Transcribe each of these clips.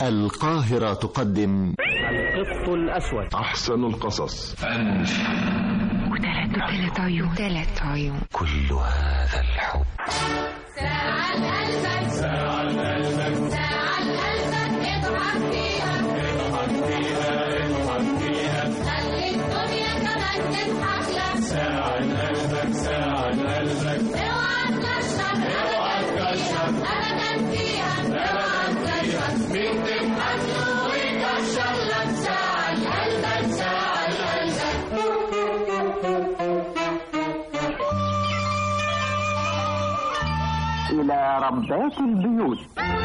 القاهرة تقدم القط الأسود أحسن القصص وثلاث عيون ثلاث عيون كل هذا الحب ساعة قلبك ساعة قلبك ساعة قلبك اضحك فيها اضحك فيها اضحك فيها خلي الدنيا كمان تضحك لك ساعة قلبك ساعة قلبك اوعى تكشف اوعى تكشف ابدا فيها اوعى تكشف مين تضحك له ويكشف لك ساعة قلبك ساعة قلبك إلى ربات البيوت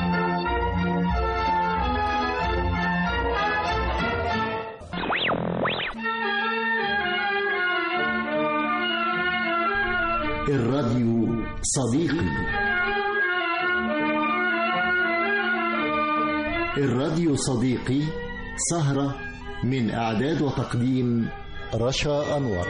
الراديو صديقي الراديو صديقي سهرة من إعداد وتقديم رشا أنور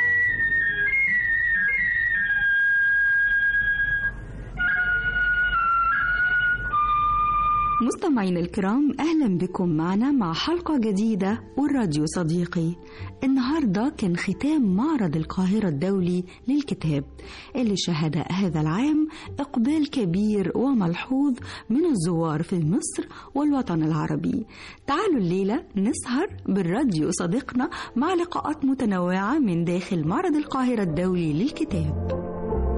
مستمعينا الكرام أهلا بكم معنا مع حلقة جديدة والراديو صديقي النهاردة كان ختام معرض القاهرة الدولي للكتاب اللي شهد هذا العام إقبال كبير وملحوظ من الزوار في مصر والوطن العربي تعالوا الليلة نسهر بالراديو صديقنا مع لقاءات متنوعة من داخل معرض القاهرة الدولي للكتاب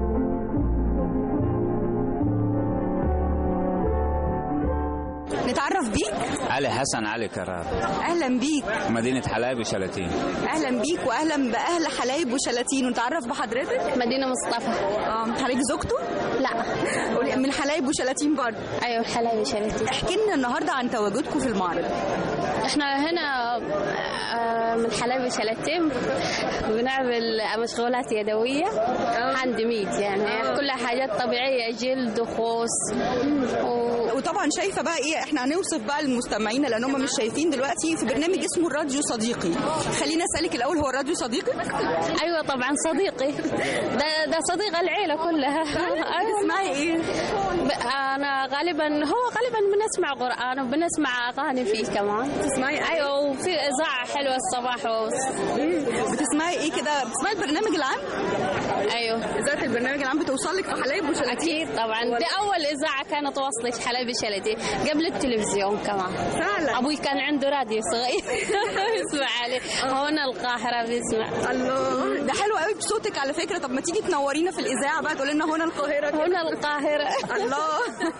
نتعرف بيك علي حسن علي كرار أهلا بيك مدينة حلايب وشلاتين اهلا بيك واهلا باهل حلايب وشلاتين ونتعرف بحضرتك مدينة مصطفى اه حضرتك زوجته لا قولي من حلايب وشلاتين برضه ايوه حلاوي شلتي احكي لنا النهارده عن تواجدكم في المعرض احنا هنا آه، من حلاوي شلتين بنعمل مشغولات يدوية هاند ميد يعني كلها حاجات طبيعية جلد وخوص و... وطبعا شايفه بقى ايه احنا هنوصف بقى للمستمعين لان هم مش شايفين دلوقتي في برنامج اسمه الراديو صديقي خلينا اسالك الاول هو الراديو صديقي ايوه طبعا صديقي ده ده صديق العيلة كلها أيوة. اسمعي ايه ب- انا غالبا هو غالبا بنسمع قرآن وبنسمع اغاني فيه كمان تسمعي ايوه وفي اذاعة حلوة الصباح و... بتسمعي ايه كده بتسمعي البرنامج العام ايوه اذاعه البرنامج العام بتوصل لك في حلايب وشلاتين اكيد طبعا دي اول اذاعه كانت وصلت حلايب شلتي قبل التلفزيون كمان فعلا ابوي كان عنده راديو صغير يسمع عليه هنا القاهره بيسمع الله ده حلو قوي بصوتك على فكره طب ما تيجي تنورينا في الاذاعه بقى تقول لنا هنا القاهره كده. هنا القاهره الله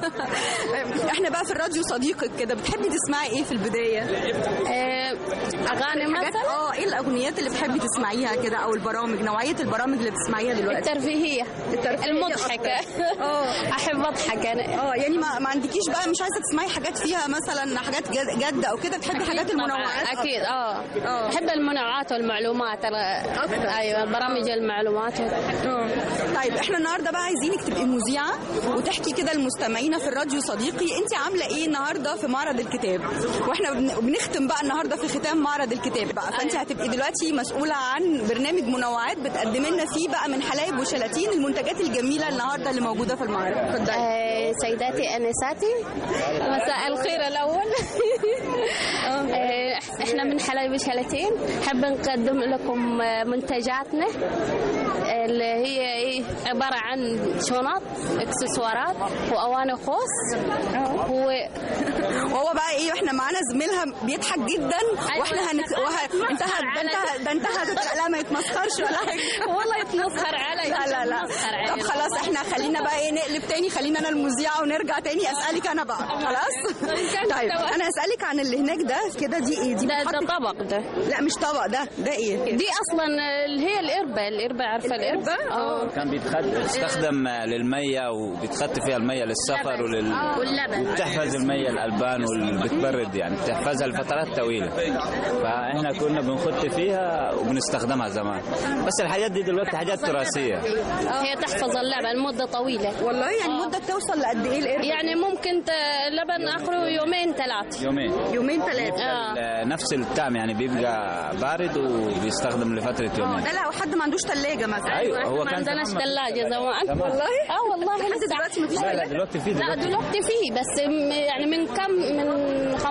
احنا بقى في الراديو صديقك كده بتحبي تسمعي ايه في البدايه آه، اغاني حاجات مثلا اه ايه الاغنيات اللي بتحبي تسمعيها كده او البرامج نوعيه البرامج اللي بتسمعيها دلوقتي الترفيهيه الترفيهية المضحكه اه احب اضحك انا اه يعني ما, ما عندكيش بقى مش عايزه تسمعي حاجات فيها مثلا حاجات جد, جد او كده بتحبي حاجات أكيد طبعاً، المنوعات اكيد اه آه. احب المنوعات والمعلومات أكتر. ايوه برامج المعلومات اه طيب احنا النهارده بقى عايزينك تبقي مذيعه وتحكي كده لمستمعينا في الراديو صديقي انت عامله ايه النهارده في معرض الكتاب واحنا بن- بنختم بقى النهارده في ختام معرض الكتاب بقى فانت هتبقي دلوقتي مسؤوله عن برنامج منوعات بتقدم لنا فيه بقى من حلايب وشلاتين المنتجات الجميله النهارده اللي موجوده في المعرض اتفضلي آه، سيداتي انساتي مساء الخير الاول آه، احنا من حلايب شلتين حاب نقدم لكم آه، منتجاتنا اللي هي ايه عباره عن شنط اكسسوارات واواني خوص و... وهو بقى ايه احنا معانا زميلها بيضحك جدا واحنا هنت... وه... انت ه... ده انت ده انت هتت... لا ما يتمسخرش ولا حاجه والله يتمسخر علي لا لا لا يتمسخر علي. طب خلاص احنا خلينا بقى ايه نقلب تاني خلينا انا المذيعه ونرجع تاني اسالك انا بقى خلاص طيب انا اسالك عن اللي هناك ده كده دي ايه دي ده ده بتحط- طبق ده لا مش طبق ده ده ايه دي اصلا اللي هي القربه القربه عارفه القربه اه كان بيتخد بيستخدم للمية وبيتخت فيها المية للسفر ولل واللبن وبتحفظ المية الألبان والبتبرد يعني بتحفظها لفترات طويلة فإحنا كنا بنخت فيها وبنستخدمها زمان بس الحاجات دي دلوقتي حاجات تراثية هي تحفظ اللبن مدة طويلة والله يعني مده توصل لقد ايه القربه يعني ممكن ت- اللبن آخره يومين ثلاث يومين يومين ثلاثه آه. نفس الطعم يعني بيبقى بارد وبيستخدم لفترة يومين ده لو حد ما عندوش ثلاجه مثلا أيوة هو ما كان عندناش زمان ثلاجة زمان زمان. والله اه والله لحد لسه دلوقتي مفيش لا لا دلوقتي في لا دلوقتي دلوقتي فيه بس م- يعني من كم من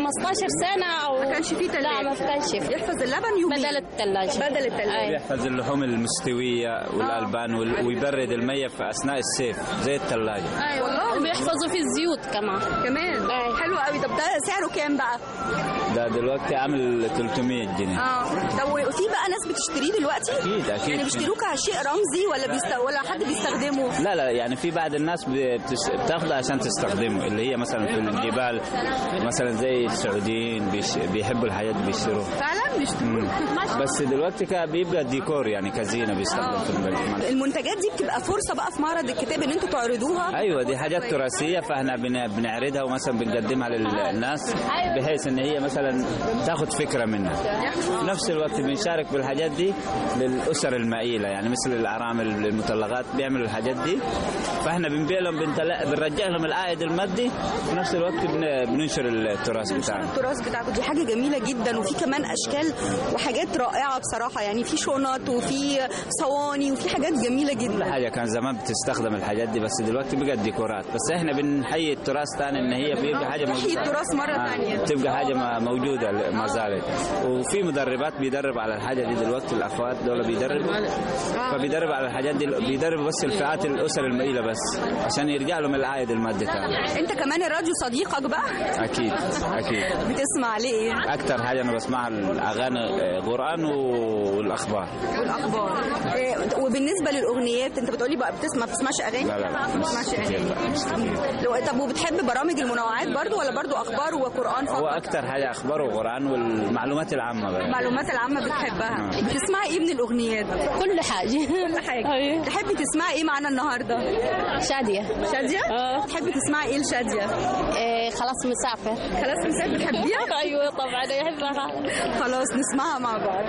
15 سنة أو ما كانش فيه لا تلاجة. ما كانش فيه يحفظ اللبن يومين بدل الثلاجة بدل التلاجة. يحفظ اللحوم المستوية والألبان وال- ويبرد المية في أثناء الصيف زي الثلاجة أيوة والله وبيحفظوا فيه الزيوت كمان كمان أي. حلو قوي طب ده سعره كام بقى ده دلوقتي عامل 300 جنيه اه طب وفي بقى ناس بتشتريه دلوقتي أكيد أكيد يعني بيشتروه كشيء رمزي ولا بيست... ولا حد بيستخدمه لا لا يعني في بعض الناس بتس- بتاخده عشان تستخدمه اللي هي مثلا في الجبال مثلا زي السعوديين بيش بيحبوا الحاجات دي بيشتروه فعلا بيشتروه بس دلوقتي كا- بيبقى ديكور يعني كزينه بيستخدم في البلد المنتجات دي بتبقى فرصه بقى في معرض الكتاب ان انتوا تعرضوها ايوه دي حاجات تراثيه فاحنا بن- بنعرضها ومثلا بنقدمها للناس بحيث ان هي مثلا تاخد فكره منها في نفس الوقت بنشارك بالحاجات دي للاسر المائله يعني مثل الارامل المطلقات بيعملوا الحاجات دي فاحنا بنبيع لهم بنتل- بنرجع لهم العائد المادي وفي نفس الوقت بن- بننشر التراث بتاعنا التراث بتاعكم دي حاجه جميله جدا وفي كمان اشكال وحاجات رائعه بصراحه يعني في شنط وفي صواني وفي حاجات جميله كل جدا حاجه كان زمان بتستخدم الحاجات دي بس دلوقتي بقت ديكورات بس احنا بنحيي التراث تاني ان هي بيبقى حاجه نحيي موجوده التراث مرة تانية. تبقى حاجه ما- موجوده ما زالت وفي مدربات بيدرب على الحاجه دي دلوقتي الاخوات دول بيدربوا فبيدرب على الحاجات دي بيدرب بس الفئات الاسر المائله بس عشان يرجع لهم العائد المادي تاني انت كمان الراديو صديقك بقى اكيد اكيد بتسمع عليه ايه اكتر حاجه انا بسمعها الاغاني آه، قران والاخبار والاخبار إيه، وبالنسبه للاغنيات انت بتقولي بقى بتسمع ما بتسمعش اغاني لا لا ما مش بتسمعش كتير اغاني لا مش كتير لو طب وبتحب برامج المنوعات برضو ولا برضو اخبار وقران فقط هو اكتر حاجه اخبار وقران والمعلومات العامه بقى المعلومات العامه بتحبها بتسمعي ايه من الاغنيات كل حاجة كل حاجه أيوة. تحبي تسمعي ايه معانا النهارده شادية شاديه آه. تحبي تسمعي ايه لشاديه إيه خلاص مسافر خلاص مسافر بتحبيها أيوة طبعا يحبها خلاص نسمعها مع بعض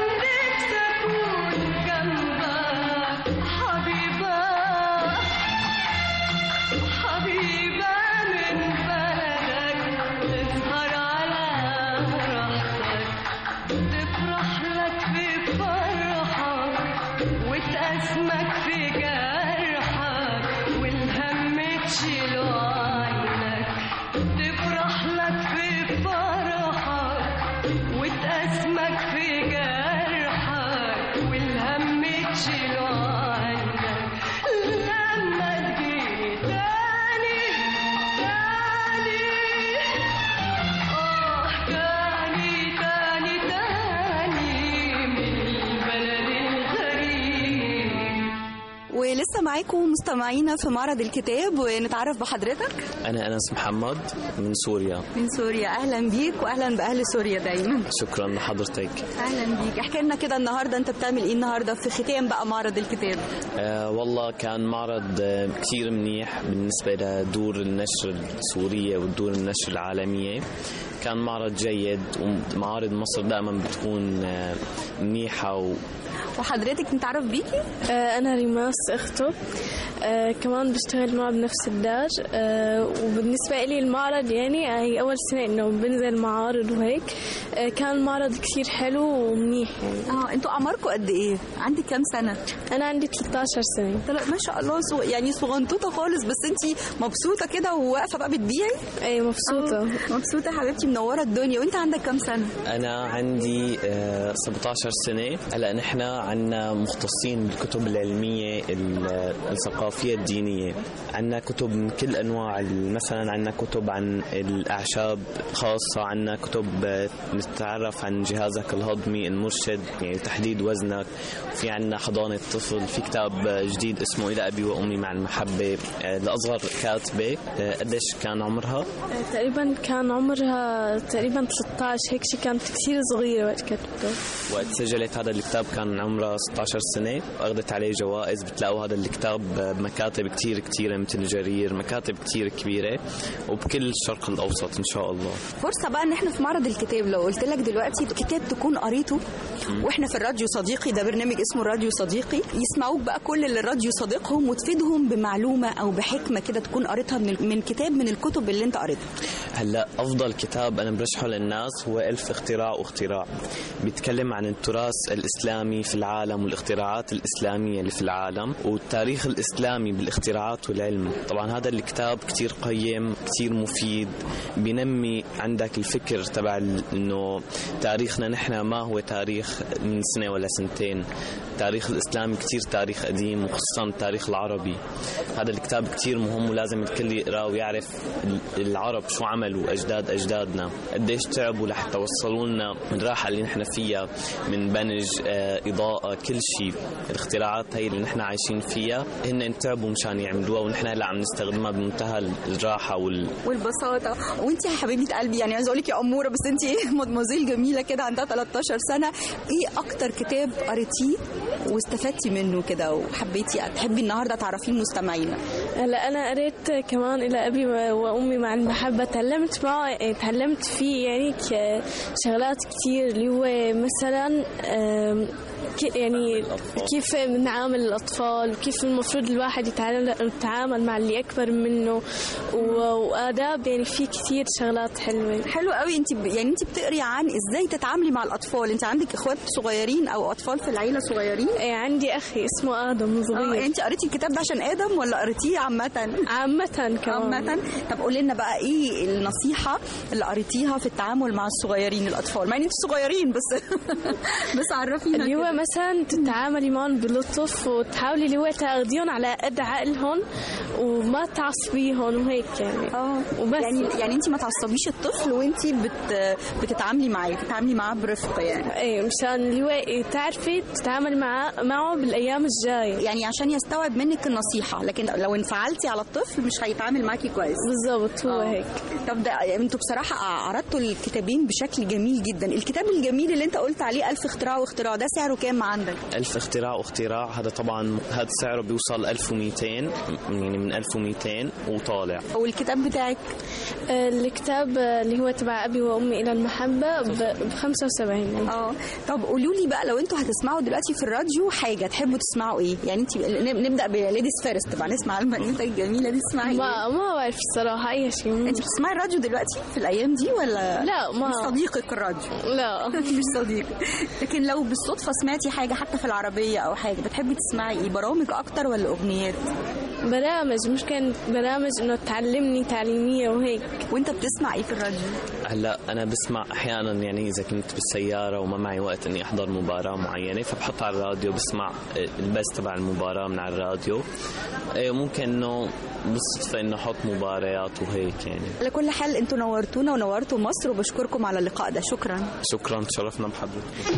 وتأسمك في جرحك والهم تشيله عنك تفرح لك في فرحك وتأسمك في جرحك والهم تشيله عنك لما تجي تاني تاني آه تاني تاني تاني من البلد الغريب ولسه معاكم مستمعينا في معرض الكتاب ونتعرف بحضرتك أنا أنس محمد من سوريا من سوريا اهلا بيك واهلا باهل سوريا دايما شكرا لحضرتك اهلا بيك احكي لنا كده النهارده انت بتعمل ايه النهارده في ختام بقى معرض الكتاب آه والله كان معرض آه كثير منيح بالنسبة لدور النشر السورية والدور النشر العالمية كان معرض جيد ومعارض مصر دائما بتكون آه منيحة و... وحضرتك نتعرف بيكي آه، أنا ريماس أخته آه، كمان بشتغل معه بنفس الدار آه، وبالنسبة لي المعرض يعني آه، هي أول سنة إنه بنزل معارض وهيك آه، كان المعرض كثير حلو ومنيح يعني اه انتوا اعماركم قد ايه عندك كام سنه أنا عندي 13 سنة طلع ما شاء الله سو يعني صغنطوطه خالص بس انت مبسوطه كده وواقفه بقى بتبيعي أي مبسوطة مبسوطه يا حبيبتي منوره الدنيا وانت عندك كام سنه أنا عندي آه 17 سنة هلا نحن عنا مختصين بالكتب العلمية ال- الثقافية الدينية عنا كتب من كل أنواع ال- مثلا عنا كتب عن الأعشاب خاصة عنا كتب آه، نتعرف عن جهازك الهضمي المرشد يعني تحديد وزنك في عنا حضانة طفل في كتاب آه، جديد اسمه إلى أبي وأمي مع المحبة آه، لأصغر كاتبة آه، قديش كان عمرها آه، تقريبا كان عمرها تقريبا 13 هيك شي كانت كثير صغيرة وقت كتبته وقت سجلت هذا الكتاب كان عمرها 16 سنة وأخذت عليه جوائز بتلاقوا هذا الكتاب بمكاتب كتير كتيرة مثل جرير مكاتب كتير كبيرة وبكل الشرق الأوسط إن شاء الله فرصه بقى ان احنا في معرض الكتاب لو قلت لك دلوقتي كتاب تكون قريته واحنا في الراديو صديقي ده برنامج اسمه الراديو صديقي يسمعوك بقى كل اللي الراديو صديقهم وتفيدهم بمعلومه او بحكمه كده تكون قريتها من من كتاب من الكتب اللي انت قريتها هلا افضل كتاب انا برشحه للناس هو الف اختراع واختراع بيتكلم عن التراث الاسلامي في العالم والاختراعات الاسلاميه اللي في العالم والتاريخ الاسلامي بالاختراعات والعلم طبعا هذا الكتاب كتير قيم كتير مفيد بينمي عندك الفكر تبع ال- انه تاريخنا نحن ما هو تاريخ من سنه ولا سنتين التاريخ الاسلامي كتير تاريخ قديم وخصوصا التاريخ العربي هذا الكتاب كتير مهم ولازم الكل يقراه ويعرف ال- العرب شو عملوا اجداد اجدادنا قديش تعبوا لحتى وصلوا لنا من الراحه اللي نحن فيها من بنج آه، اضاءه كل شيء الاختراعات هي اللي نحن عايشين فيها هن تعبوا مشان يعملوها ونحن هلا عم نستخدمها بمنتهى الراحه وال والبساطه وانت يا حبيبه قلبي يعني عايزه اقول لك يا اموره بس انت ايه مدموزيل جميله كده عندها 13 سنه ايه اكتر كتاب قريتيه واستفدتي منه كده وحبيتي تحبي النهارده تعرفيه لمستمعينا هلا انا قريت كمان الى ابي وامي مع المحبه تعلمت معه تعلمت فيه يعني ك- شغلات كثير اللي هو مثلا آم، ك- يعني كيف بنعامل الاطفال وكيف المفروض الواحد يتعامل يتعامل مع اللي اكبر منه و- واداب يعني في كثير شغلات حلوه حلو قوي انت ب... يعني انت بتقري عن ازاي تتعاملي مع الاطفال انت عندك اخوات صغيرين او اطفال في العيله صغيرين ايه عندي اخي اسمه ادم صغير اه انت قريتي الكتاب ده عشان ادم ولا قريتيه عامه عامه كمان عامه طب قولي لنا بقى ايه النصيحه اللي قريتيها في التعامل مع الصغيرين الاطفال مع ان انتوا صغيرين بس بس عرفينا اللي هو كده. مثلا تتعاملي معهم بلطف وتحاولي اللي هو تاخديهم على قد عقلهم وما تعصبيهم وهيك يعني اه وبس يعني يعني انت ما تعصبيش الطفل وانت بت بتتعاملي معاه بتتعاملي معاه برفق يعني ايه مشان اللي هو تعرفي تتعاملي معه معه بالايام الجايه يعني عشان يستوعب منك النصيحه لكن لو انفعلتي على الطفل مش هيتعامل معاكي كويس بالظبط هو آه. هيك طب ده انتوا بصراحه عرضتوا الكتابين بشكل جميل جدا الكتاب الجميل اللي انت قلت عليه ألف اختراع واختراع ده سعره كام عندك ألف اختراع واختراع هذا طبعا هذا سعره بيوصل 1200 يعني من 1200 وطالع والكتاب بتاعك آه، الكتاب آه، اللي هو تبع ابي وامي الى المحبه ب 75 اه طب قولوا لي بقى لو انتوا هتسمعوا دلوقتي في الراديو حاجه تحبوا تسمعوا ايه يعني انت نبدا بليديز فيرست بقى نسمع البنوته الجميله دي تسمعي ما ما بعرف الصراحه اي شيء انت بتسمعي الراديو دلوقتي في الايام دي ولا لا ما مش صديقك الراديو لا مش صديقك لكن لو بالصدفه سمعتي حاجه حتى في العربيه او حاجه بتحبي تسمعي ايه برامج اكتر ولا اغنيات برامج ممكن برامج انه تعلمني تعليميه وهيك وانت بتسمع ايه في الراديو هلا انا بسمع احيانا يعني اذا كنت بالسياره وما معي وقت اني احضر مباراه معينه فبحط على الراديو بسمع البث تبع المباراه من على الراديو إيه، ممكن انه بالصدفه انه احط مباريات وهيك يعني على كل حال انتوا نورتونا ونورتوا مصر وبشكركم على اللقاء ده شكرا شكرا تشرفنا بحضرتك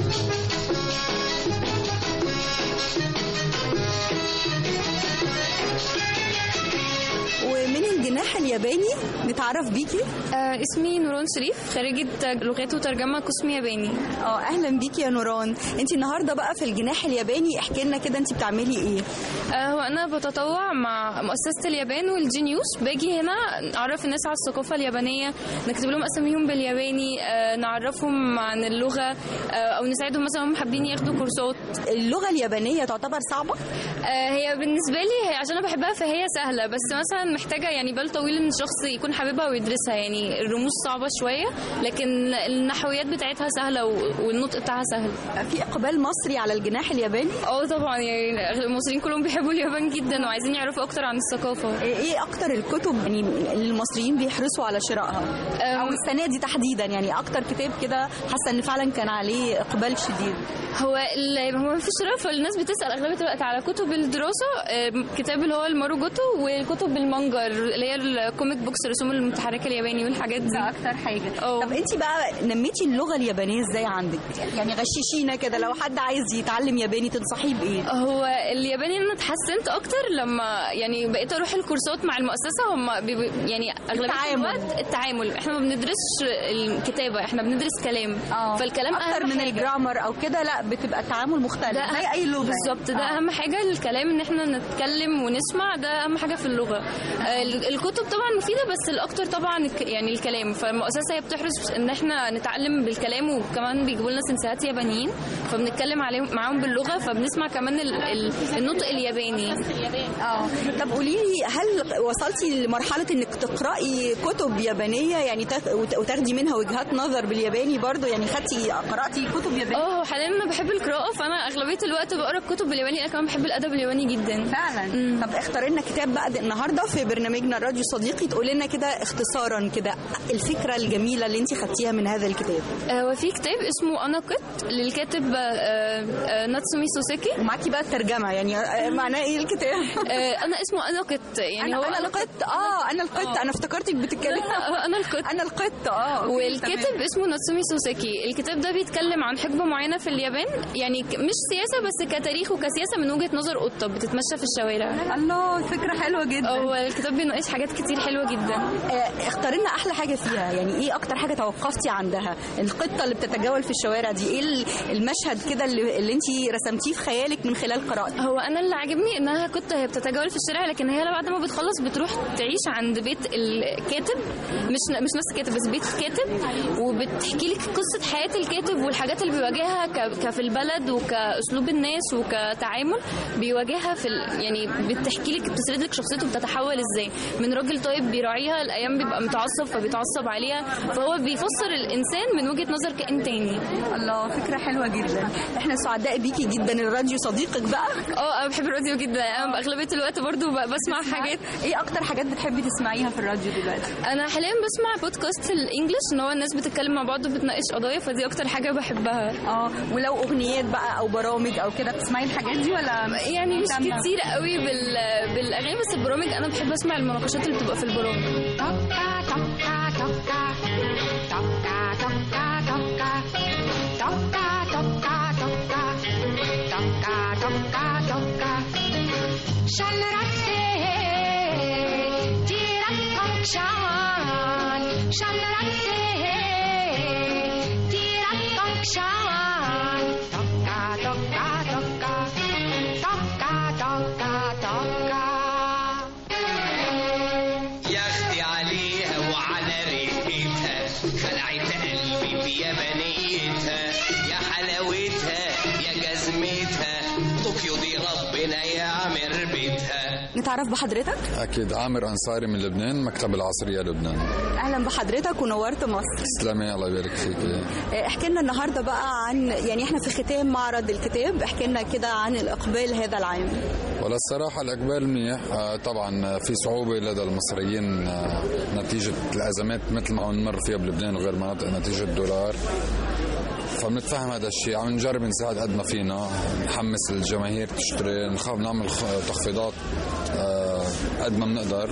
ومن الجناح الياباني نتعرف بيكي آه اسمي نوران شريف خريجة لغات وترجمة قسم ياباني اه اهلا بيكي يا نوران انت النهارده بقى في الجناح الياباني احكي لنا كده انت بتعملي ايه آه هو أنا بتطوع مع مؤسسة اليابان والجي نيوز باجي هنا أعرف الناس على الثقافة اليابانية نكتب لهم أساميهم بالياباني آه نعرفهم عن اللغة آه أو نساعدهم مثلا هم حابين ياخدوا كورسات اللغة اليابانية تعتبر صعبة؟ آه هي بالنسبة لي هي عشان أنا بحبها فهي سهلة بس مثلا محتاجة يعني بال طويل إن الشخص يكون حاببها ويدرسها يعني الرموز صعبة شوية لكن النحويات بتاعتها سهلة و- والنطق بتاعها سهل في إقبال مصري على الجناح الياباني؟ اه طبعا يعني المصريين كلهم بيحبوا اليابان جدا وعايزين يعرفوا أكتر عن الثقافة ايه اكتر الكتب يعني اللي المصريين بيحرصوا على شرائها او السنه دي تحديدا يعني اكتر كتاب كده حاسه ان فعلا كان عليه اقبال شديد هو ال- هو في شراء فالناس بتسال اغلبيه الوقت على كتب الدراسه آم، كتاب اللي هو الماروجوتو والكتب المانجا اللي هي الكوميك بوكس الرسوم المتحركه الياباني والحاجات دي ده اكتر حاجه طب انت بقى نميتي اللغه اليابانيه ازاي عندك يعني غششينا كده لو حد عايز يتعلم ياباني تنصحيه بايه هو الياباني انا اتحسنت اكتر لما يعني بقيت اروح الكورسات مع المؤسسه هم بيبقوا يعني اغلبيه التعامل. الوقت التعامل احنا ما بندرسش الكتابه احنا بندرس كلام اه فالكلام اكتر أهم من حاجة. الجرامر او كده لا بتبقى التعامل مختلف ده زي اي لغه بالظبط ده آه. اهم حاجه الكلام ان احنا نتكلم ونسمع ده اهم حاجه في اللغه آه، ال- الكتب طبعا مفيده بس الاكتر طبعا الك- يعني الكلام فالمؤسسه هي بتحرص ان احنا نتعلم بالكلام وكمان بيجيبوا لنا سنسات يابانيين فبنتكلم عليهم معاهم باللغه فبنسمع كمان ال- ال- النطق الياباني اه طب قولي لي هل وصلتي لمرحله انك تقراي كتب يابانيه يعني تاخ- وت- وتاخدي منها وجهات نظر بالياباني برضو يعني خدتي قراتي كتب يابانيه اه هو حاليا انا بحب القراءه فانا اغلبيه الوقت بقرا الكتب بالياباني انا كمان بحب الادب الياباني جدا فعلا طب اختار لنا كتاب بقى النهارده في برنامجنا الراديو صديقي تقول لنا كده اختصارا كده الفكره الجميله اللي انت خدتيها من هذا الكتاب آه، وفي كتاب اسمه انا قط للكاتب آه، آه، ناتسومي سوسيكي ومعاكي بقى الترجمه يعني آه، معناه ايه الكتاب انا اسمه انا قط يعني أنا- هو أنا القط، آه، أنا القط، أنا افتكرتك بتتكلمي لا انا القط انا القط اه أوكي، والكاتب تمام. اسمه ناتسومي سوسيكي الكتاب ده بيتكلم عن حقبه معينه في اليابان يعني ك- مش سياسه بس كتاريخ وكسياسه من وجهه نظر قطه بتتمشى في الشوارع الله فكره حلوه جدا هو الكتاب بيناقش حاجات كتير حلوه جدا آه، اختار لنا احلى حاجه فيها يعني ايه اكتر حاجه توقفتي عندها القطه اللي بتتجول في الشوارع دي ايه ال- المشهد كده اللي, اللي انت رسمتيه في خيالك من خلال قراءتك هو انا اللي عاجبني انها كنت هي بتتجول في الشارع لكن هي بعد ما بتخلص بتروح تعيش عند بيت الكاتب مش مش نفس الكاتب بس بيت الكاتب وبتحكي لك قصه حياه الكاتب والحاجات اللي بيواجهها ك- كفي البلد وكاسلوب الناس وكتعامل بيواجهها في ال... يعني بتحكي لك بتسرد لك شخصيته بتتحول ازاي من راجل طيب بيراعيها الايام بيبقى متعصب فبيتعصب عليها فهو بيفسر الانسان من وجهه نظر كائن تاني الله فكره حلوه جدا احنا سعداء بيكي جدا الراديو صديقك بقى اه انا بحب الراديو جدا انا اغلبيه الوقت برضو ب- بسمع حاجات ايه اكتر حاجات بتحبي تسمعيها في الراديو دلوقتي انا حاليا بسمع بودكاست الانجليش ان هو الناس بتتكلم مع بعض وبتناقش قضايا فدي اكتر حاجه بحبها اه ولو اغنيات بقى او برامج او كده بتسمعي الحاجات دي ولا يعني مش مهتمة؟ كتير قوي بال... بالاغاني بس البرامج انا بحب اسمع المناقشات اللي بتبقى في البرامج ฉันรักเธอที่รักของฉัน ฉันรักเธอที่รักของฉันตอกกาตอกกาตอกกาตอกกาตอกกาตอกกา يا اختي عليها وعلى ريحتها خلعت قلبي بيابانيتها يا حلاوتها يا جزمتها طوكيو دي ربنا يعمر بيتها نتعرف بحضرتك اكيد عامر انصاري من لبنان مكتب العصريه لبنان اهلا بحضرتك ونورت مصر تسلمي الله يبارك فيك آه، احكي لنا النهارده بقى عن يعني احنا في ختام معرض الكتاب احكي لنا كده عن الاقبال هذا العام ولا الصراحه الاقبال منيح آه، طبعا في صعوبه لدى المصريين آه، نتيجه الازمات مثل ما عم نمر فيها بلبنان وغير مناطق نتيجه الدولار فبنتفهم هذا الشيء عم نجرب نساعد قد ما فينا نحمس الجماهير تشتري نخاف نعمل خ- تخفيضات آه، قد ما بنقدر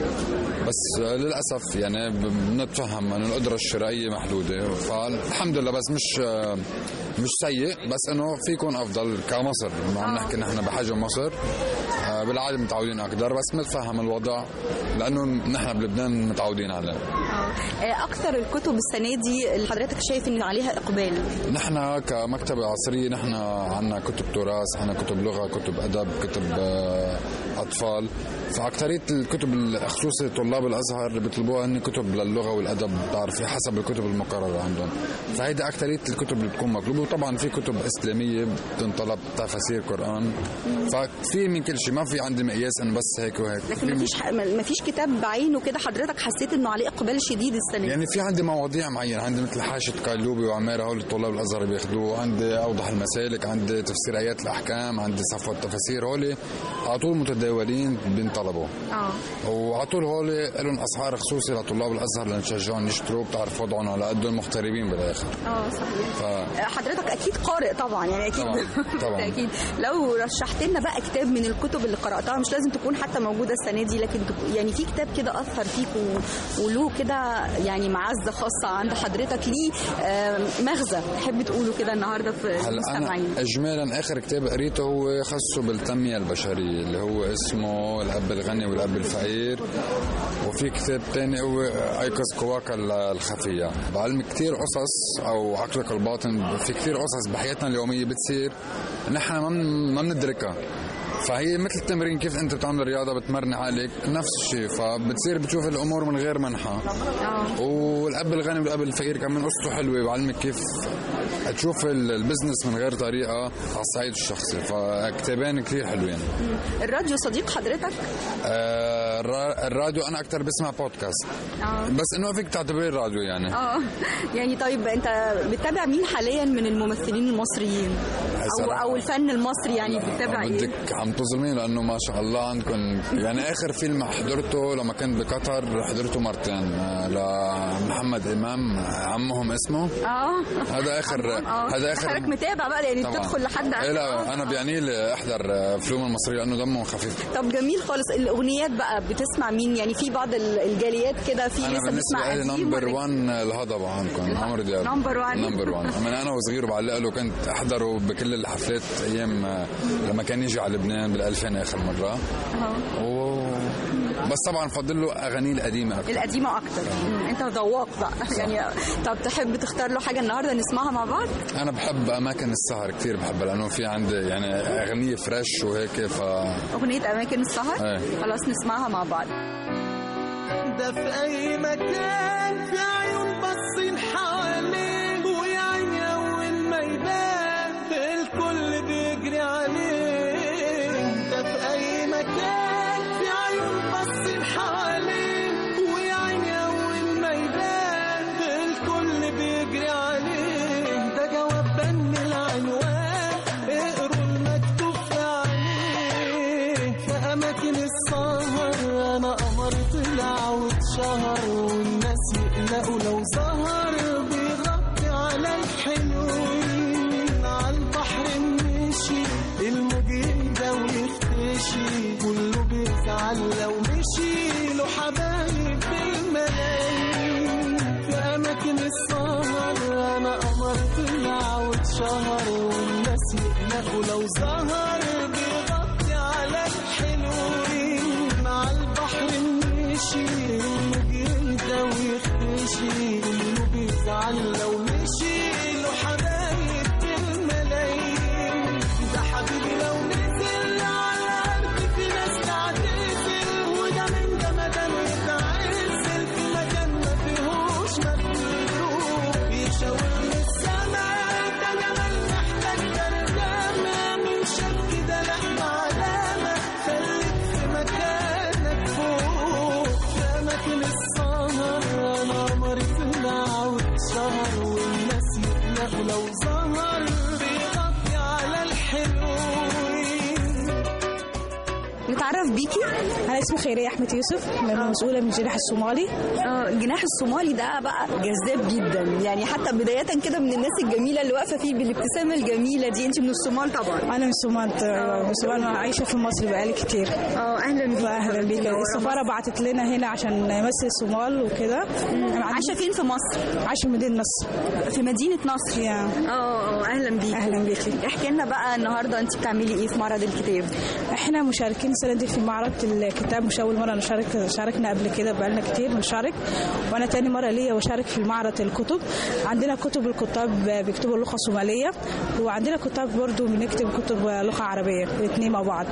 بس آه، للاسف يعني ب- بنتفهم انه القدره الشرائيه محدوده فالحمد لله بس مش آه، مش سيء بس انه في يكون افضل كمصر ما عم نحكي نحن بحجم مصر آه، بالعاده متعودين اقدر بس بنتفهم الوضع لانه نحن بلبنان متعودين عليه آه، اكثر الكتب السنه دي اللي حضرتك شايف ان عليها اقبال نحن كمكتبة عصرية نحن عنا كتب تراث عنا كتب لغة كتب أدب كتب آه، أطفال فأكثرية الكتب ال- خصوصي طلاب الأزهر اللي بيطلبوها هن كتب للغة والأدب بتعرفي حسب الكتب المقررة عندهم فهيدي أكثرية الكتب اللي بتكون مطلوبة وطبعا في كتب إسلامية بتنطلب تفاسير قرآن ففي من كل شيء ما في عندي مقياس إنه بس هيك وهيك لكن ما فيش ما فيش كتاب بعينه كده حضرتك حسيت انه عليه اقبال شديد السنه دي يعني في عندي مواضيع معينة عندي مثل حاشة قيلوبي وعمارة هول الطلاب الأزهر بياخدوه عندي أوضح المسالك عندي تفسير آيات الأحكام عندي صفوة تفاسير هول على طول متداولين بينطلبوا اه وعلى طول هول لهم أسعار خصوصي لطلاب الأزهر لنشجعهم يشتروا بتعرف وضعهم على قدهم مغتربين بالآخر اه صحيح ف... حضرتك اكيد قارئ طبعا يعني اكيد طبعاً، طبعاً. اكيد لو رشحت لنا بقى كتاب من الكتب اللي قراتها مش لازم تكون حتى موجوده السنه دي لكن تك- يعني في كتاب كده اثر فيك و- وله كده يعني معزه خاصه عند حضرتك ليه آه، مغزى تحب تقوله كده النهارده في هلا المستمعين انا اجمالا اخر كتاب قريته هو خاصه بالتنميه البشريه اللي هو اسمه الاب الغني والاب الفقير وفي كتاب تاني هو ايقظ قواك الخفيه بعلم كتير قصص او عقلك الباطن في كتير قصص بحياتنا اليوميه بتصير نحن ما من- ما بندركها فهي مثل التمرين كيف انت بتعمل رياضه بتمرني عقلك نفس الشيء فبتصير بتشوف الامور من غير منحى والاب الغني والاب الفقير كمان قصته حلوه بعلمك كيف تشوف ال- البزنس من غير طريقه على الصعيد الشخصي فكتابين كثير حلوين الراديو صديق حضرتك آه، الرا- الراديو انا اكثر بسمع بودكاست اه بس انه فيك تعتبريه راديو يعني اه يعني طيب انت بتتابع مين حاليا من الممثلين المصريين او صراحة. او الفن المصري يعني بتتابع ايه بدك عم تظلمين لانه ما شاء الله عندكم يعني اخر فيلم حضرته لما كنت بقطر حضرته مرتين آه، لمحمد امام عمهم اسمه اه هذا اخر اه هذا اخر حضرتك متابع بقى يعني طبعاً. تدخل لحد إيه لا انا بيعني لي احضر آه، فيلم المصري لانه دمه خفيف طب جميل خالص الاغنيات بقى بتسمع مين يعني في بعض ال- الجاليات كده في انا لسه بتسمع بالنسبه لي قديم نمبر ولا- 1 الهضبه عندكم عمرو دياب نمبر وان. نمبر 1 من انا وصغير بعلق له كنت احضره بكل الحفلات ايام آه، لما كان يجي على لبنان بال 2000 اخر مره و... بس طبعا بفضل له اغانيه القديمه اكثر القديمه اكتر مم. انت ذواق بقى يعني طب تحب تختار له حاجه النهارده نسمعها مع بعض انا بحب اماكن السهر كثير بحبها لانه في عندي يعني اغنيه فريش وهيك ف اغنيه اماكن السهر ايه. خلاص نسمعها مع بعض ده في اي مكان في عيون باصين حواليه ويا عيني اول ما يبان الكل بيجري عليه ده في اي مكان في عيون باصين حواليه ويا عيني اول ما يبان الكل بيجري عليه ده جواب بن العنوان اقروا المكتوب في عليه في اماكن السهر انا قمر طلع واتشهر والناس يقلقوا لو ظهر بيغطي على الحلوين على البحر مشي الموج يهدى ويختشي كله بيزعل لو مشي له حبايب بالملايين في اماكن السهر انا قمر طلع واتشهر والناس يقلقوا لو ظهر بيغطي على الحلوين مع البحر مشي الموج يهدى ويختشي كله بيزعل لو مشي له حبايب بالملايين ده حبيبي لو نزل على الارض في ناس تعتزل وده من جمدان يتعزل في مكان ما فيهوش مكتوب يشاور للسماء ده جمال محتاج ترجمة من شاف كده لا علامة خليك في مكانك فوق في أماكن السهر أنا قمر طلع واتشهر والناس يقلقوا لو ظهر بيغطي على الحلوين نتعرف بيكي انا اسمي خيريه احمد يوسف من مسؤوله من الجناح الصومالي اه الجناح الصومالي ده بقى جذاب جدا يعني حتى بدايه كده من الناس الجميله اللي واقفه فيه بالابتسامه الجميله دي انت من الصومال طبعا انا من الصومال من الصومال أنا عايشه في مصر بقالي كتير اه اهلا بيك اهلا بيك السفاره بعتت لنا هنا عشان نمثل الصومال وكده عايشه فين في مصر عايشه في مدينه نصر في مدينه نصر يعني اه اه اهلا بيك اهلا بيكي احكي لنا بقى النهارده انت بتعملي ايه في معرض الكتاب احنا مشاركين السنه دي في معرض الكتاب مش اول مره نشارك شاركنا قبل كده بقالنا كتير بنشارك وانا تاني مره ليا وشارك في معرض الكتب عندنا كتب الكتاب بيكتبوا اللغه الصوماليه وعندنا كتاب برضو بنكتب كتب لغه عربيه الاثنين مع بعض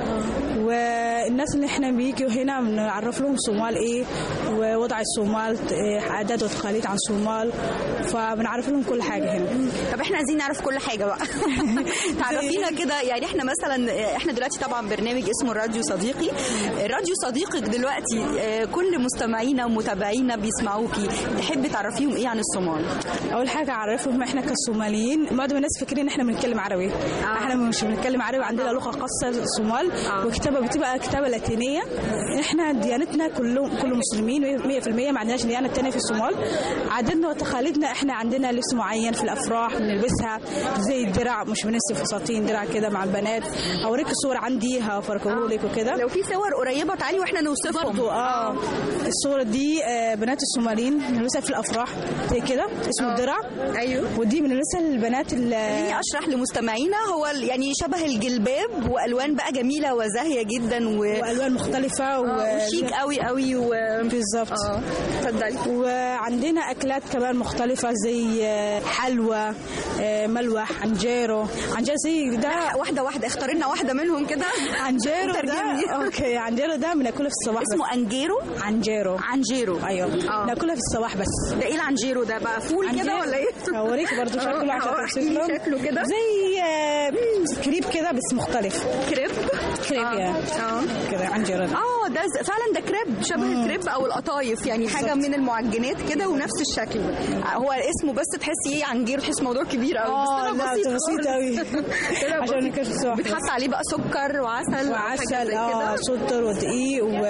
والناس اللي احنا بيجوا هنا بنعرف لهم الصومال ايه ووضع الصومال إيه، عادات وتقاليد عن الصومال فبنعرف لهم كل حاجه هنا طب احنا عايزين نعرف كل حاجه بقى تعرفينا كده يعني احنا مثلا احنا دلوقتي طبعا برنامج اسمه الراديو صديقي الراديو صديقك دلوقتي آه، كل مستمعينا ومتابعينا بيسمعوكي تحبي تعرفيهم ايه عن الصومال اول حاجه اعرفهم احنا كصوماليين معظم الناس فاكرين ان احنا بنتكلم عربي آه. احنا مش بنتكلم عربي عندنا لغه خاصه الصومال آه. وكتابه بتبقى كتابه لاتينيه احنا ديانتنا كلهم كل مسلمين 100% ما عندناش ديانه تانية في الصومال عاداتنا وتقاليدنا احنا عندنا لبس معين في الافراح بنلبسها زي الدرع مش بنلبس فساتين درع كده مع البنات اوريك الصور عندي هفرجهولك وكده لو في صور قريبه تعالي واحنا نوصفهم برضو اه الصورة دي آه، بنات الصوماليين بنلبسها في الافراح زي كده اسمه الدرع ايوه ودي بنلبسها للبنات ال- خليني اشرح لمستمعينا هو ال- يعني شبه الجلباب والوان بقى جميله وزاهيه جدا و... والوان مختلفه و... آه، وشيك قوي قوي و... بالظبط اه اتفضلي وعندنا اكلات كمان مختلفه زي آه، حلوى آه، ملوح عنجيرو عنجيرو زي ده واحده واحده اختار لنا واحده منهم كده عنجيرو ده ترجمني. اوكي عنجيرو ده بناكلها في الصباح اسمه بس. انجيرو عنجيرو عنجيرو ايوه آه. ناكلها في الصباح بس ده ايه العنجيرو ده بقى فول كده عنجيرو. ولا ايه اوريك برضو شكله عشان آه، توصف احكي لي له. شكله كده زي آه، كريب كده بس مختلف كريب كريب آه. يعني اه كده عنجيرو ده. اه ده ز- فعلا ده كريب شبه الكريب او القطايف يعني حاجه من المعجنات كده ونفس الشكل هو اسمه بس تحسي ايه عنجير تحس موضوع كبير قوي آه، بس لا، طلع ده بسيط بسيط قوي. طلع عشان بسيط. نكشف الصبح بتحط بس. عليه بقى سكر وعسل أو حاجة وعسل زي اه كده سكر ودقيق و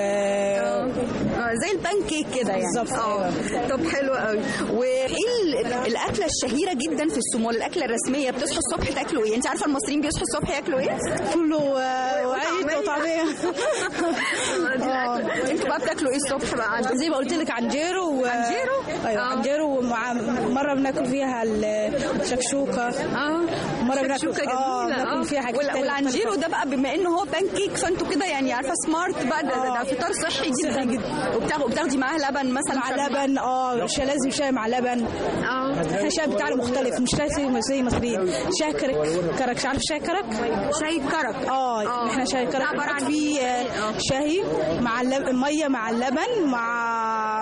آه، زي البان كيك كده يعني بالظبط، اه طب حلو قوي وايه ال- الاكله الشهيره جدا في الصومال الاكله الرسميه بتصحوا الصبح تاكلوا ايه انت عارفه المصريين بيصحوا الصبح ياكلوا ايه فول و- وعيش وطعميه دي الأكلة. انتوا بقى بتاكلوا ايه الصبح بقى عندكم زي ما قلت لك عنجيرو و... عنجيرو؟ ايوه آه. عنجيرو ومع مره بناكل فيها الشكشوكه اه مره بناكل شكشوكة اه جميلة بناكل فيها حاجات وال- تانية والعنجيرو مختلفة. ده بقى بما انه هو بان كيك فانتوا كده يعني عارفه سمارت بقى ده, ده, ده فطار صحي جدا وبتاخدي وبتاخدي معاه لبن مثلا مع لبن اه شاي لازم شاي مع لبن اه احنا الشاي بتاعنا مختلف مش شاي زي زي المصريين شاي كرك كرك مش عارف شاي كرك شاي كرك اه آه. احنا شاي كرك ده عبارة عن بنحط فيه إيه؟ آه، شاي مع اللبن ميه مع اللبن مع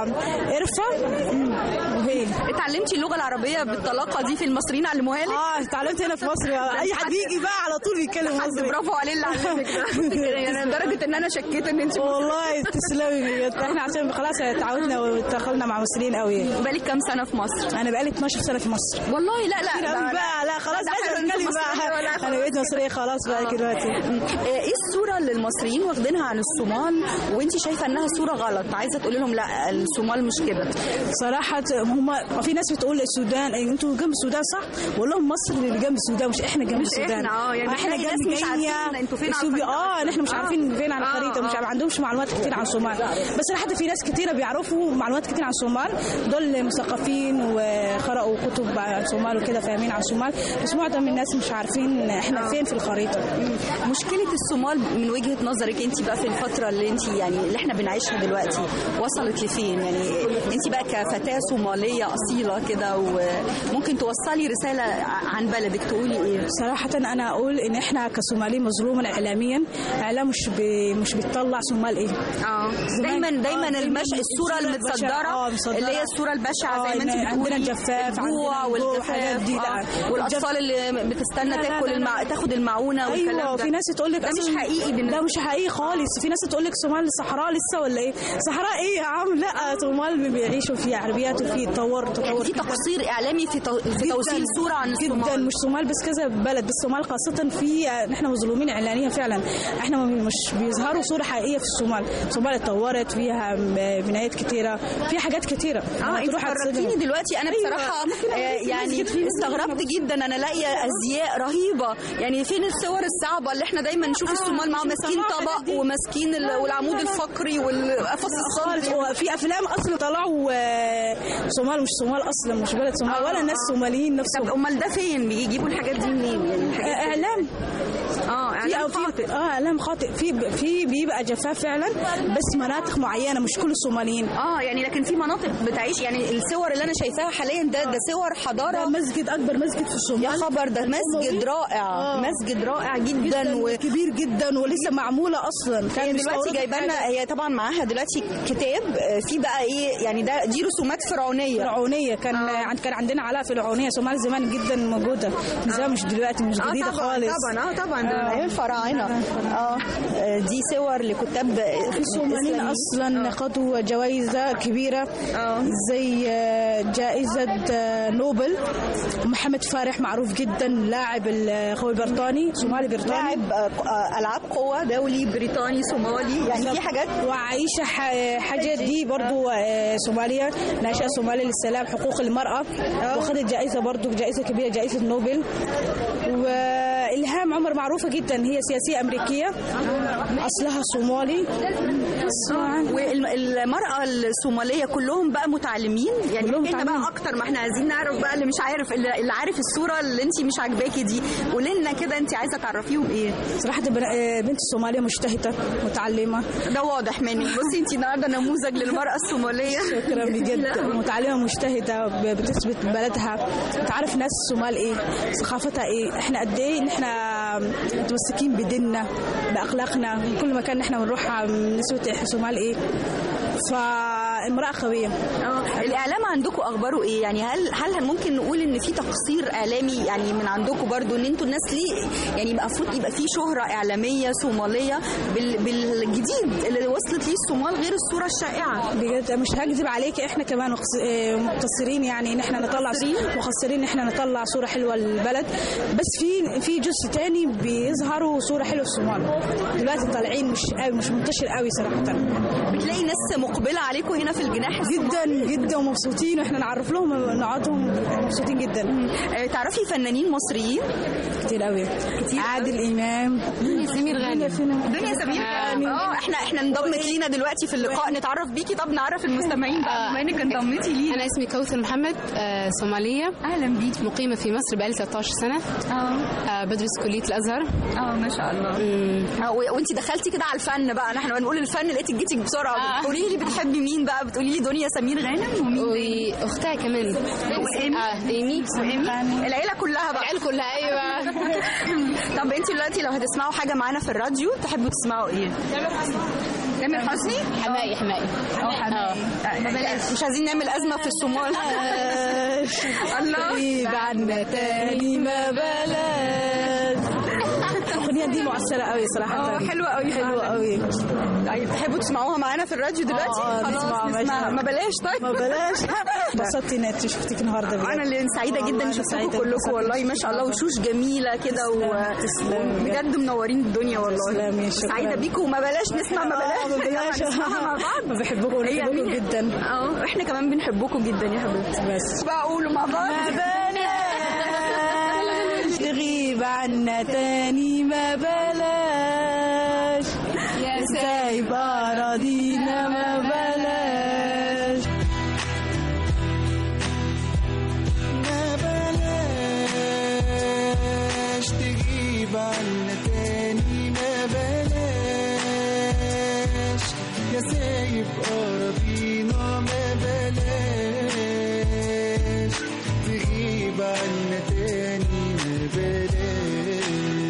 قرفه مم، وهي اتعلمتي اللغه العربيه بالطلاقه دي في المصريين علموها لك اه اتعلمت هنا في مصر اي حد يجي بقى على طول بيتكلم حد مصري برافو عليه اللي علمك ده يعني لدرجه ان انا شكيت ان انت والله تسلمي بجد احنا عشان خلاص اتعودنا ودخلنا مع مصريين قوي بقالك كام سنه في مصر انا بقالي 12 سنه في مصر والله لا لا كتير لا, قوي بقى لا خلاص ده لازم حلو إن اتكلم أنت مصرية ولا بقى خلاص. انا بقيت مصريه خلاص بقى دلوقتي آه، ايه الصوره اللي المصريين واخدينها عن الصومال وانت شايفه انها صوره غلط عايزه تقولي لهم لا الصومال مش كده صراحة هم في ناس بتقول السودان أي انتوا جنب السودان صح؟ بقول لهم مصر اللي جنب السودان مش احنا جنب مش السودان إحنا، آه، يعني احنا بتلاقي جنب ناس مش كينيا عارفين انتوا فين على إثيوبيا الخريطة. اه احنا مش آه. عارفين فين على آه، الخريطة مش آه. ما عندهمش معلومات كتير عن الصومال بس حتى في ناس كتيرة بيعرفوا معلومات كتير عن الصومال دول مثقفين وقرأوا كتب عن الصومال وكده فاهمين عن الصومال بس معظم الناس مش عارفين احنا فين في الخريطة مشكله الصومال من وجهه نظرك انت بقى في الفتره اللي انت يعني اللي احنا بنعيشها دلوقتي وصلت لفين يعني انت بقى كفتاه صوماليه اصيله كده وممكن توصلي رساله عن بلدك تقولي ايه صراحة أنا أقول إن إحنا كصوماليين مظلومين إعلاميا إعلام مش بي مش بتطلع صومال إيه اه زمان- دايما دايما آه، دايماً المش الصوره الصورة المتصدره البشعة، آه، متصدرة. اللي هي الصوره البشعه آه، زي ما انت إن بتقولي عندنا الجفاف، الجوع عندنا الجوع والحاجات والجفاف دي، آه، لا. والاطفال اللي بتستنى لا، لا، تاكل لا، المع... لا. تاخد المعونه والكلام ايوه ده في ناس تقول لك ده مش حقيقي بالنسبه ده مش حقيقي خالص في ناس تقول لك صومال صحراء لسه ولا ايه صحراء ايه يا عم لا صومال بيعيشوا في عربيات وفي تطور يعني تطور في تقصير اعلامي في, تو... في توصيل صوره عن جدا الصومال مش صومال بس كذا بلد بس صومال خاصة في احنا مظلومين اعلانيا فعلا احنا ما- مش بيظهروا صورة حقيقية في الصومال الصومال اتطورت فيها م- بنايات كتيرة في حاجات كتيرة اه انت هتروح فرجتيني هتصدم. دلوقتي انا أيوة. بصراحه ممكن آه أوريك يعني مسجد فيه استغربت جدا انا لاقيه ازياء رهيبه يعني فين الصور الصعبه اللي احنا دايما نشوف الصومال معاهم مش ماسكين مصنعة طبق وماسكين ال- والعمود الفقري والقفص خالص الصلب هو في افلام اصلا طلعوا آه، صومال مش صومال اصلا مش بلد صومال ولا ناس صوماليين نفسهم طب امال ده فين بيجيبوا الحاجات دي منين يعني الحاجات دي؟ اعلام اه في اعلام أو في خاطئ اه اعلام خاطئ في في بيبقى جفاف فعلا بس مناطق معينه مش كل الصوماليين اه يعني لكن في مناطق بتعيش يعني الصور اللي انا شايفاها حاليا ده ده صور حضاره ده مسجد اكبر مسجد في الصومال يا خبر ده مسجد رائع آه. مسجد رائع جدا جدا و... وكبير جدا ولسه معموله اصلا هي كان دلوقتي بيستوردوا جايبه لنا حاجة هي طبعا معاها دلوقتي كتاب آه، فيه بقى ايه يعني ده دي رسومات فرعونيه فرعونيه كان آه. عند كان عندنا علاء فرعونيه صومال زمان جدا موجوده من زمان مش دلوقتي مش اه جديده طبعا خالص طبعا اه طبعا ده من آه. ايام الفراعنه اه آه، دي صور لكتاب في الصوماليين إسلاميين. اصلا خدوا جوائز كبيره اه زي آه، جائزة آه، نوبل محمد فارح معروف جدا لاعب الخوي البريطاني صومالي بريطاني لاعب آه، آه، العاب قوه دولي بريطاني صومالي يعني في حاجات وعائشة ح- حاجة دي برضو آه، صومالية ناشئة صومالية للسلام حقوق المرأة واخدت جائزة برضو جائزة كبيرة جائزة نوبل وإلهام عمر معروفة جدا هي سياسية أمريكية أصلها صومالي والمرأة الصومالية كلهم بقى متعلمين يعني كلهم احنا متعلمين. بقى اكتر ما احنا عايزين نعرف بقى اللي مش عارف اللي اللي عارف الصورة اللي انت مش عاجباكي دي قولي لنا كده انت عايزة تعرفيهم ايه صراحة بن- آه، بنت الصومالية مجتهدة متعلمة ده واضح منك بصي انت النهارده نموذج للمرأة الصومالية شكرا بجد متعلمة مجتهدة ب- بتثبت بلدها بتعرف ناس الصومال ايه ثقافتها ايه احنا قد ايه نحن احنا متمسكين بديننا باخلاقنا كل مكان احنا بنروح نسوة حسومال ايه فامراه قويه الاعلام عندكم اخباره ايه يعني هل هل ممكن نقول ان في تقصير اعلامي يعني من عندكم برضو ان انتوا الناس ليه يعني المفروض يبقى في شهره اعلاميه صوماليه بال بالجديد اللي وصلت ليه الصومال غير الصوره الشائعه بجد مش هكذب عليك احنا كمان مقص- آه، مقصرين يعني ان احنا نطلع مقصرين ان احنا نطلع صوره حلوه للبلد بس في في جزء تاني بيظهروا صوره حلوه الصومال دلوقتي طالعين مش قوي مش منتشر قوي صراحه بتلاقي ناس مقبله عليكم هنا في الجناح جدا جدا ومبسوطين واحنا نعرف لهم نقعدهم مبسوطين جدا تعرفي فنانين مصريين كتير قوي كتير عادل امام سمير غانم دنيا سمير غانم. اه احنا احنا انضمت لينا دلوقتي في اللقاء نتعرف بيكي طب نعرف المستمعين بقى بما انك انضمتي لينا أنا اسمي كوثر محمد آه، صومالية أهلا بيك مقيمة في مصر بقالي 13 سنة اه بدرس كلية الأزهر اه ما شاء الله اه و- وانت دخلتي كده على الفن بقى احنا بنقول الفن لقيتك جيتي بسرعه آه. قولي لي بتحبي مين بقى بتقولي لي دنيا سمير غانم ومين وأختها كمان وإيمي آه إيمي وإيمي العيله كلها بقى العيلة كلها أيوة طب انت دلوقتي لو هتسمعوا حاجه معانا في الراديو تحبوا تسمعوا ايه تامر حسني حمائي حمائي اه حمائي مش عايزين نعمل ازمه في الصومال الله غريب عنا تاني ما بلاش الاغنيه دي مؤثره قوي صراحه اه حلوه قوي حلوه قوي طيب تحبوا تسمعوها معانا في الراديو دلوقتي اه خلاص نسمع نسمع ما بلاش طيب ما بلاش انبسطت اني شفتك النهارده بجد. انا اللي سعيده والله جدا أنا شفتكم سعيدة كلكم انبسطت والله ما شاء الله وشوش جميله كده و- تسلم. بجد منورين الدنيا والله تسلمي، شكراً. سعيده بيكم وما بلاش نسمع ما آه، بلاش ما بلاش. نسمعها مع بعض ما بحبكم هي بحبكم مين؟ جدا اه احنا كمان بنحبكم جدا يا حبيبتي بس بقى قولوا مع بعض ما بلاش تغيب عنا تاني ما بلاش يا سايب أراضينا ما بلاش ما بلاش تجيب عنا تاني ما بلاش يا سايب أراضينا ما بلاش تغيب عنا تاني ما بلاش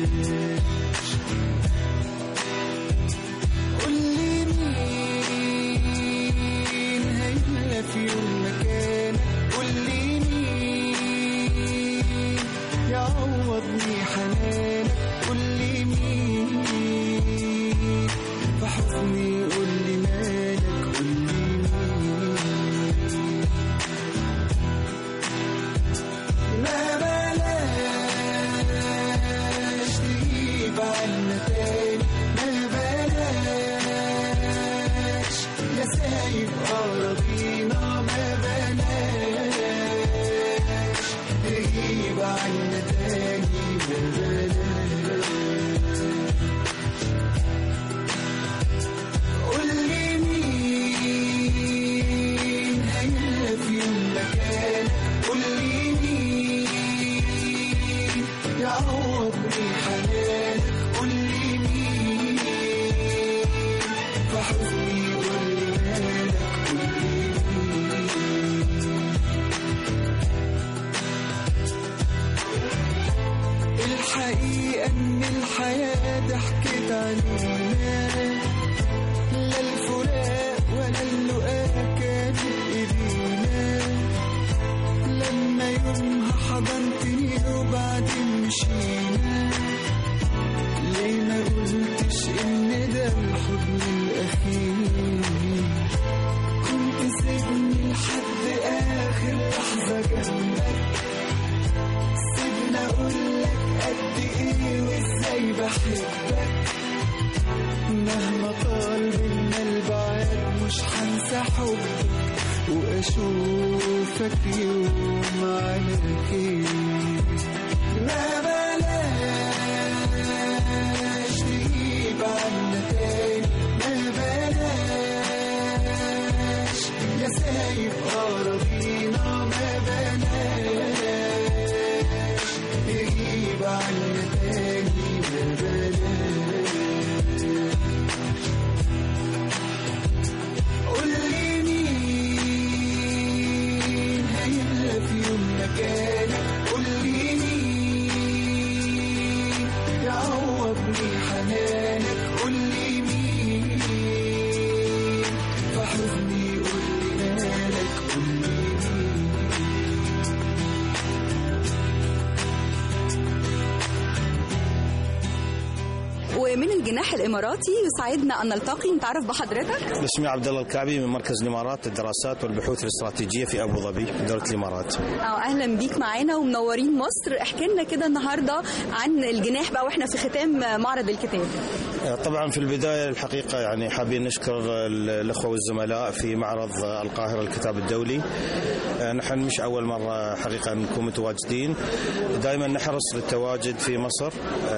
قولي مين هيملى في يوم مكانك قولي مين يعوضني حنانك قولي مين في حزني قولي مالك قولي مين ما بلاش تجيب عنا تاني ما بلاش يا سايب أراضينا ما بلاش تجيب عنا تاني ما بلاش قولي مين هيملى في يوم مكانك قولي مين يعوضني حنانك قولي مين في حزني قولي مالك قولي مين الحقيقة إن الحياة ضحكت علينا لا الفراق ولا اللقاء كان بإيدينا لما يومها حضنتني وبعدين مشينا ليه ما قلتش إن ده الحضن الأخير كنت سيبني لحد آخر لحظة جنبك سيبني أقولك قد إيه وإزاي بحبك مهما طال بينا البعاد مش هنسى حبك واشوفك يوم على خير ما بلاش تجيب عنا تاني ما بلاش يا سايب أراضينا ما بلاش تجيب عنا تاني ما بلاش قولي مين هيملى في يوم مكانك الجناح الاماراتي يسعدنا ان نلتقي نتعرف بحضرتك اسمي عبد الله الكعبي من مركز الامارات للدراسات والبحوث الاستراتيجيه في ابو ظبي دوله الامارات اه اهلا بيك معانا ومنورين مصر احكي لنا كده النهارده عن الجناح بقى واحنا في ختام معرض الكتاب طبعا في البدايه الحقيقه يعني حابين نشكر الاخوه والزملاء في معرض القاهره الكتاب الدولي نحن مش اول مره حقيقه نكون متواجدين دائما نحرص للتواجد في مصر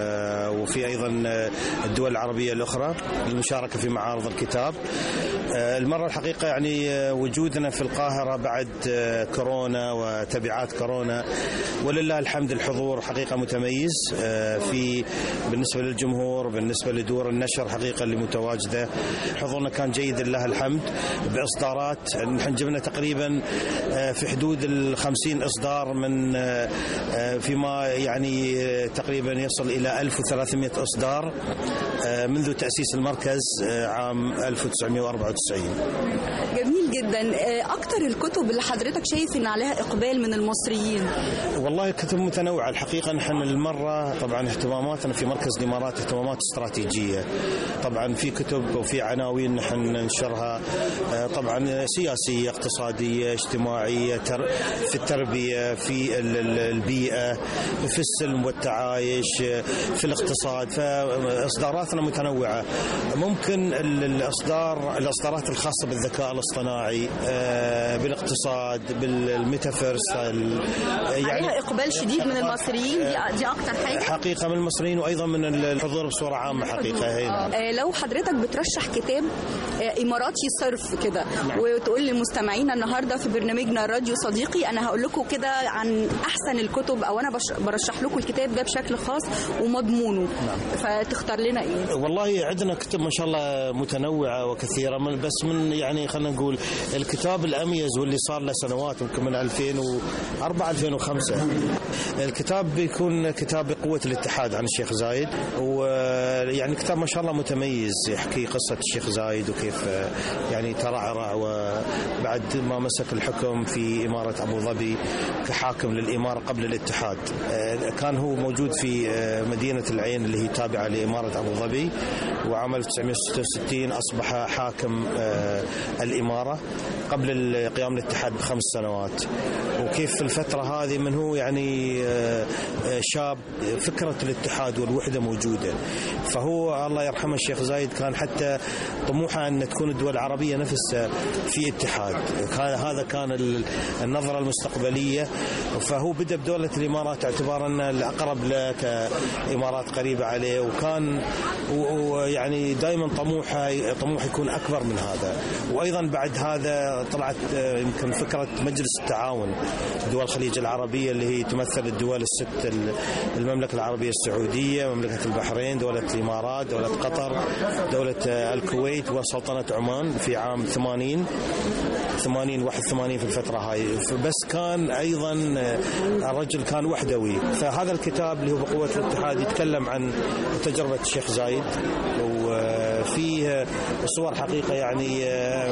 وفي ايضا الدول العربيه الاخرى للمشاركه في معارض الكتاب المره الحقيقه يعني وجودنا في القاهره بعد كورونا وتبعات كورونا ولله الحمد الحضور حقيقه متميز في بالنسبه للجمهور بالنسبه لدور النشر حقيقه اللي متواجده حضورنا كان جيد لله الحمد باصدارات نحن جبنا تقريبا في حدود ال 50 اصدار من فيما يعني تقريبا يصل الى 1300 اصدار منذ تاسيس المركز عام 1994 جميل جدا اكتر الكتب اللي حضرتك شايف ان عليها اقبال من المصريين والله كتب متنوعه الحقيقه نحن المره طبعا اهتماماتنا في مركز الامارات اهتمامات استراتيجيه طبعا في كتب وفي عناوين نحن ننشرها طبعا سياسيه اقتصاديه اجتماعيه في التربيه في البيئه في السلم والتعايش في الاقتصاد فاصداراتنا متنوعه ممكن الاصدار الاصدارات الخاصه بالذكاء الاصطناعي بالاقتصاد بالميتافيرس يعني عليها اقبال شديد من المصريين دي, دي اكتر حاجه حقيقه من المصريين وايضا من الحضور بصوره عامه حقيقه هنا لو حضرتك بترشح كتاب اماراتي صرف كده نعم. وتقول لمستمعينا النهارده في برنامجنا الراديو صديقي انا هقول لكم كده عن احسن الكتب او انا برشح لكم الكتاب ده بشكل خاص ومضمونه نعم. فتختار لنا ايه والله عندنا كتب ما شاء الله متنوعه وكثيره من بس من يعني خلينا نقول الكتاب الاميز واللي صار له سنوات يمكن من 2004 2005 الكتاب بيكون كتاب بقوه الاتحاد عن الشيخ زايد ويعني كتاب ما شاء الله متميز يحكي قصه الشيخ زايد وكيف يعني ترعرع وبعد ما مسك الحكم في اماره ابو ظبي كحاكم للاماره قبل الاتحاد كان هو موجود في مدينه العين اللي هي تابعه لاماره ابو ظبي وعام 1966 اصبح حاكم الاماره قبل قيام الاتحاد بخمس سنوات وكيف في الفتره هذه من هو يعني شاب فكره الاتحاد والوحده موجوده فهو الله يرحمه الشيخ زايد كان حتى طموحه ان تكون الدول العربيه نفسها في اتحاد كان هذا كان النظره المستقبليه فهو بدا بدوله الامارات اعتبارا الاقرب له كامارات قريبه عليه وكان ويعني دائما طموحه طموح يكون اكبر من هذا وايضا بعد هذا طلعت يمكن فكره مجلس التعاون دول الخليج العربيه اللي هي تمثل الدول الست المملكه العربيه السعوديه مملكه البحرين دوله الامارات دوله قطر دوله الكويت وسلطنه عمان في عام 80 80 81 في الفتره هاي بس كان ايضا الرجل كان وحدوي فهذا الكتاب اللي هو بقوه الاتحاد يتكلم عن تجربه الشيخ زايد وفيه صور حقيقه يعني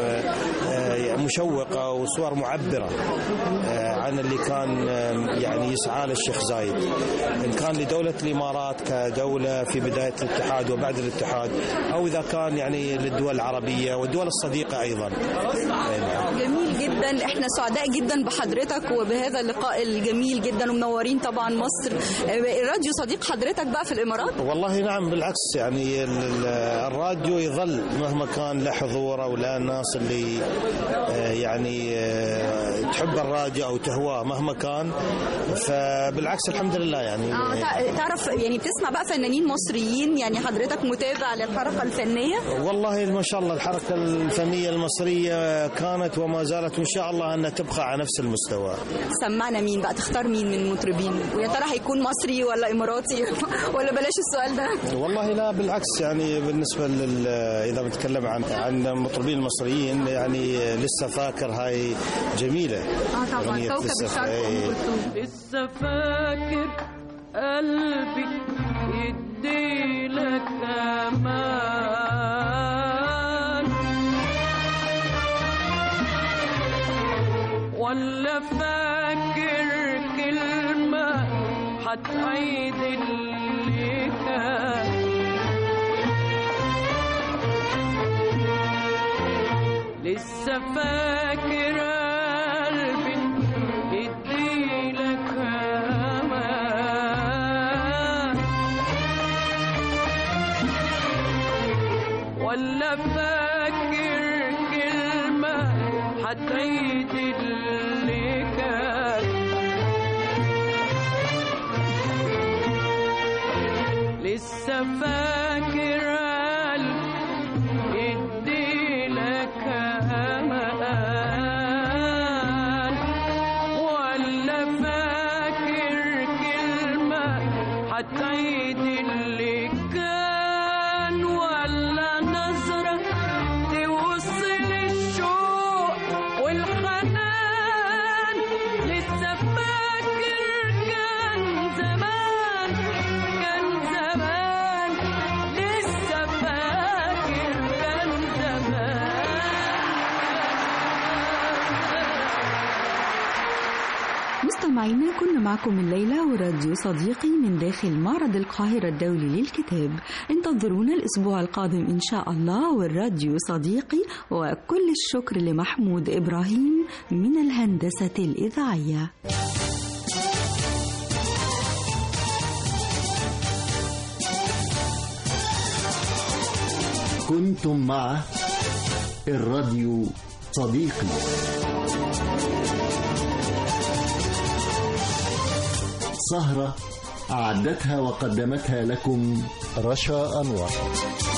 مشوقه وصور معبره عن اللي كان يعني يسعى له الشيخ زايد ان كان لدوله الامارات كدوله في بدايه الاتحاد وبعد الاتحاد او اذا كان يعني للدول العربيه والدول الصديقه ايضا جميل جدا احنا سعداء جدا بحضرتك وبهذا اللقاء الجميل جدا ومنورين طبعا مصر الراديو صديق حضرتك بقى في الامارات والله نعم بالعكس يعني الراديو يظل مهما كان له حضور او لا الناس اللي يعني تحب الراديو او تهواه مهما كان فبالعكس الحمد لله يعني آه تعرف يعني بتسمع بقى فنانين مصريين يعني حضرتك متابع للحركه الفنيه والله ما شاء الله الحركه الفنيه المصريه كانت وما زالت وان شاء الله انها تبقى على نفس المستوى سمعنا مين بقى تختار مين من المطربين ويا ترى هيكون مصري ولا اماراتي ولا بلاش السؤال ده والله لا بالعكس يعني بالنسبه لل اذا بنتكلم عن عن المطربين المصريين يعني لسه فاكر هاي جميله اه طبعا كوكب الشرق لسه فاكر قلبي يديلك امان ولا فاكر كلمة هتعيد اللي كان لسه فاكر قلبي اديلك امان ولا فاكر كلمة هتعيد اللي كان لسه فاكر قلبي اديلك امان ولا فاكر كلمة هتعيد اللي كان ولا نظرة توصل الشوق والحنان لسه فاكر كان زمان كان زمان لسه فاكر كان زمان مستمعينا كنا معكم الليلة وراديو صديقي من داخل معرض القاهرة الدولي للكتاب انتظرونا الأسبوع القادم إن شاء الله والراديو صديقي وكل الشكر لمحمود إبراهيم من الهندسة الإذاعية كنتم مع الراديو صديقي سهرة أعدتها وقدمتها لكم رشا أنور